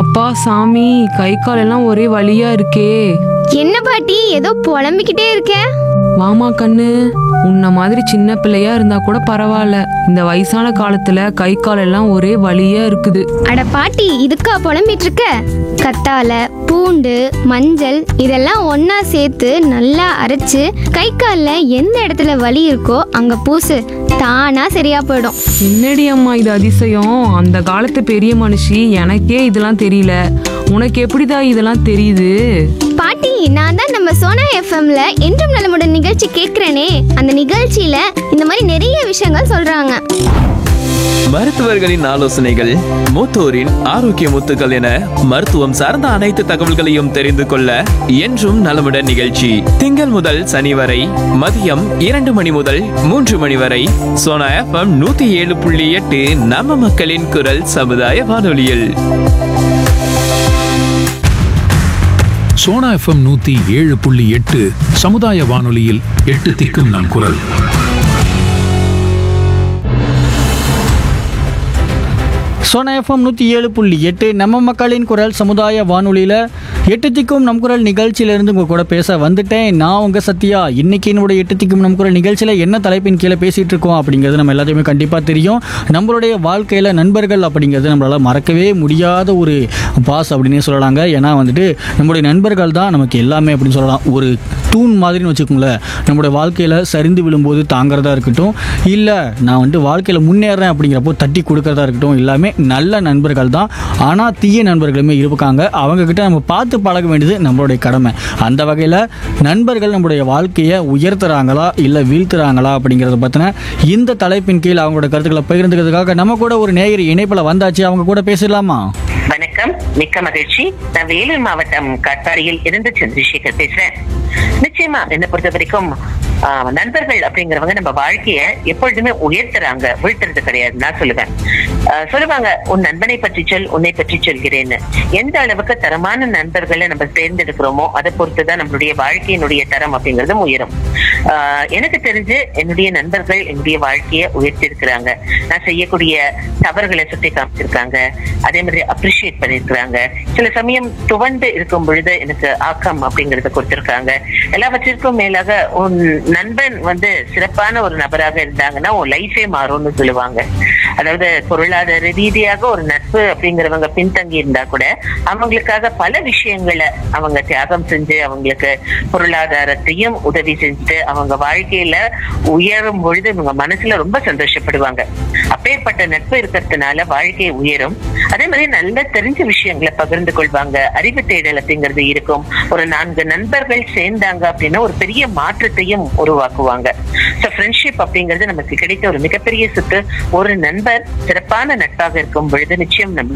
அப்பா சாமி கை கால் எல்லாம் ஒரே வலியா இருக்கே என்ன பாட்டி ஏதோ புலம்பிக்கிட்டே இருக்க வாமா கண்ணு உன்ன மாதிரி சின்ன பிள்ளையா இருந்தா கூட பரவாயில்ல இந்த வயசான காலத்துல கை கால் எல்லாம் ஒரே வலியா இருக்குது அட பாட்டி இதுக்கா புலம்பிட்டு இருக்க கத்தால பூண்டு மஞ்சள் இதெல்லாம் ஒண்ணா சேர்த்து நல்லா அரைச்சு கை காலில் எந்த இடத்துல வலி இருக்கோ அங்க பூசு தானா சரியா போயிடும் என்னடி அம்மா இது அதிசயம் அந்த காலத்து பெரிய மனுஷி எனக்கே இதெல்லாம் தெரியல உனக்கு எப்படிடா இதெல்லாம் தெரியுது பாட்டி நான் தான் நம்ம சோனா எஃப்எம்ல என்றும் நலமுடன் நிகழ்ச்சி கேட்கிறேனே அந்த நிகழ்ச்சியில இந்த மாதிரி நிறைய விஷயங்கள் சொல்றாங்க மருத்துவர்களின் ஆலோசனைகள் மூத்தோரின் ஆரோக்கிய முத்துக்கள் என மருத்துவம் சார்ந்த அனைத்து தகவல்களையும் தெரிந்து கொள்ள என்றும் நலமுடன் நிகழ்ச்சி திங்கள் முதல் சனி வரை மதியம் இரண்டு மணி முதல் மூன்று மணி வரை சோனா எஃப்எம் நூத்தி ஏழு புள்ளி எட்டு நம்ம மக்களின் குரல் சமுதாய வானொலியில் சோனா எஃப்எம் நூத்தி ஏழு புள்ளி எட்டு சமுதாய வானொலியில் எட்டு திக்கும் நம் குரல் சோனா எஃப்எம் நூற்றி ஏழு புள்ளி எட்டு நம்ம மக்களின் குரல் சமுதாய வானொலியில் எட்டு திக்கும் நம் குரல் நிகழ்ச்சியிலேருந்து உங்கள் கூட பேச வந்துட்டேன் நான் உங்கள் சத்யா இன்னைக்கு என்னுடைய எட்டு திக்கும் நம் குரல் நிகழ்ச்சியில் என்ன தலைப்பின் கீழே பேசிகிட்டு இருக்கோம் அப்படிங்கிறது நம்ம எல்லாத்தையுமே கண்டிப்பாக தெரியும் நம்மளுடைய வாழ்க்கையில் நண்பர்கள் அப்படிங்கிறது நம்மளால் மறக்கவே முடியாத ஒரு பாஸ் அப்படின்னே சொல்லலாங்க ஏன்னா வந்துட்டு நம்மளுடைய நண்பர்கள் தான் நமக்கு எல்லாமே அப்படின்னு சொல்லலாம் ஒரு தூண் மாதிரின்னு வச்சுக்கோங்களேன் நம்மளுடைய வாழ்க்கையில் சரிந்து விழும்போது தாங்கிறதா இருக்கட்டும் இல்லை நான் வந்துட்டு வாழ்க்கையில் முன்னேறேன் அப்படிங்கிறப்போ தட்டி கொடுக்கறதா இருக்கட்டும் எல்லாமே நல்ல நண்பர்கள் தான் ஆனால் தீய நண்பர்களுமே இருக்காங்க அவங்கக்கிட்ட நம்ம பார்த்து பழக வேண்டியது நம்மளுடைய கடமை அந்த வகையில் நண்பர்கள் நம்மளுடைய வாழ்க்கையை உயர்த்துறாங்களா இல்லை வீழ்த்துறாங்களா அப்படிங்கிறத பற்றின இந்த தலைப்பின் கீழ் அவங்களோட கருத்துக்களை பகிர்ந்துக்கிறதுக்காக நம்ம கூட ஒரு நேயர் இணைப்பில் வந்தாச்சு அவங்க கூட பேசிடலாமா வணக்கம் மிக்க மகிழ்ச்சி நான் வேலூர் மாவட்டம் காட்பாடியில் இருந்து சந்திரசேகர் பேசுறேன் நிச்சயமா என்னை பொறுத்த வரைக்கும் ஆஹ், நண்பர்கள் அப்படிங்கிறவங்க நம்ம வாழ்க்கைய எப்பொழுதுமே உயர்த்துறாங்க வீழ்த்துறது கிடையாது நான் சொல்லுவேன் ஆஹ், சொல்லுவாங்க உன் நண்பனை பற்றி சொல் உன்னை பற்றி சொல்கிறேன்னு எந்த அளவுக்கு தரமான நண்பர்களை நம்ம தேர்ந்தெடுக்கிறோமோ அதை பொறுத்துதான் நம்மளுடைய வாழ்க்கையினுடைய தரம் அப்படிங்கறதும் உயரும் ஆஹ், எனக்கு தெரிஞ்சு என்னுடைய நண்பர்கள் என்னுடைய வாழ்க்கையை உயர்த்தி இருக்கிறாங்க நான் செய்யக்கூடிய தவறுகளை சுட்டி காமிச்சிருக்காங்க அதே மாதிரி அப்ரிஷியேட் பண்ணிருக்கிறாங்க சில சமயம் துவண்டு இருக்கும் பொழுது எனக்கு ஆக்கம் அப்படிங்கறத கொடுத்திருக்காங்க எல்லாவற்றிற்கும் மேலாக உன் நண்பன் வந்து சிறப்பான ஒரு நபராக இருந்தாங்கன்னா உன் லைஃபே மாறும்னு சொல்லுவாங்க அதாவது பொருளாதார ரீதியாக ஒரு நட்பு அப்படிங்கிறவங்க பின்தங்கி இருந்தா கூட அவங்களுக்காக பல விஷயங்களை அவங்க தியாகம் செஞ்சு அவங்களுக்கு பொருளாதாரத்தையும் உதவி செஞ்சுட்டு அவங்க வாழ்க்கையில உயரும் பொழுது இவங்க மனசுல ரொம்ப சந்தோஷப்படுவாங்க அப்பேற்பட்ட நட்பு இருக்கிறதுனால வாழ்க்கை உயரும் அதே மாதிரி நல்ல தெரிஞ்ச விஷயங்களை பகிர்ந்து கொள்வாங்க அறிவு தேடல் அப்படிங்கிறது இருக்கும் ஒரு நான்கு நண்பர்கள் சேர்ந்தாங்க அப்படின்னா ஒரு பெரிய மாற்றத்தையும் உருவாக்குவாங்க ஸோ ஃப்ரெண்ட்ஷிப் அப்படிங்கிறது நமக்கு கிடைத்த ஒரு மிகப்பெரிய சொத்து ஒரு நண்பர் சிறப்பான நட்பாக இருக்கும் பொழுது நிச்சயம் நம்ம